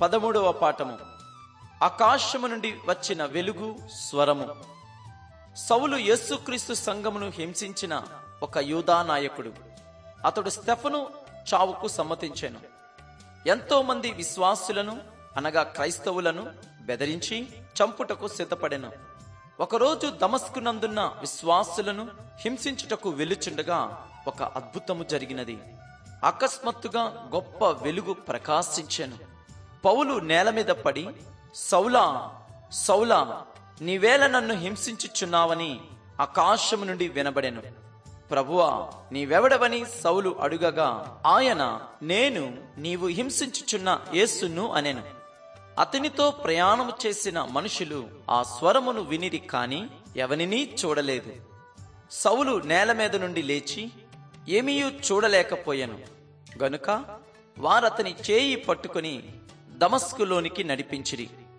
పదమూడవ పాఠము ఆకాశము నుండి వచ్చిన వెలుగు స్వరము సౌలు యేసుక్రీస్తు సంఘమును హింసించిన ఒక యూదా నాయకుడు అతడు స్టెఫను చావుకు సమ్మతించాను ఎంతో మంది విశ్వాసులను అనగా క్రైస్తవులను బెదిరించి చంపుటకు సిద్ధపడెను ఒకరోజు దమస్కునందున్న విశ్వాసులను హింసించుటకు వెలుచుండగా ఒక అద్భుతము జరిగినది అకస్మాత్తుగా గొప్ప వెలుగు ప్రకాశించెను పౌలు నేల మీద పడి సౌలా సౌలా నీవేళ నన్ను హింసించుచున్నావని ఆకాశము నుండి వినబడెను ప్రభువా నీవెవడవని సౌలు అడుగగా ఆయన నేను నీవు హింసించుచున్న యేసును అనెను అతనితో ప్రయాణము చేసిన మనుషులు ఆ స్వరమును వినిరి కాని ఎవనినీ చూడలేదు సౌలు నేల మీద నుండి లేచి ఏమీయూ చూడలేకపోయాను గనుక వారతని చేయి పట్టుకుని దమస్కులోనికి నడిపించిరి